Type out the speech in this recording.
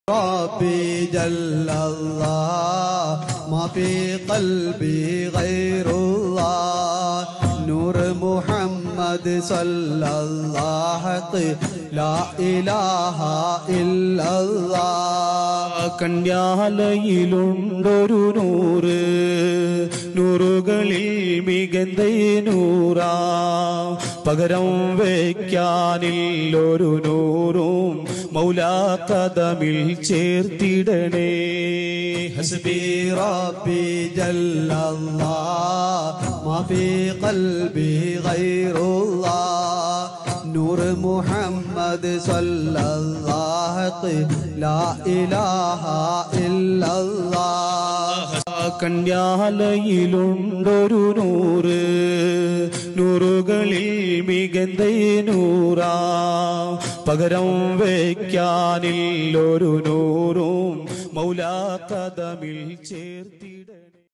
ربي جل الله ما في قلبي غير الله نور محمد صلى الله حق لا إله إلا الله കന്യാലയിലുണ്ടൊരു നൂറ് നൂറുകളിൽ മികந்த നൂറാ പകരം വയ്ക്കാനില്ലൊരു നൂറും മൗലാക്കഥമിൽ ചേർത്തിടണേ ഹസ്ബി في ربي جل الله ما في قلبي غير الله نور محمد صلى الله حق لا إله إلا الله കന്യാലയിലുണ്ടൊരു നൂറ് നൂറുകളിൽ മികந்த നൂറാ പകരം വയ്ക്കാനില്ലൊരു നൂറും മൗലാക്കഥമിൽ ചേർത്തിടണേ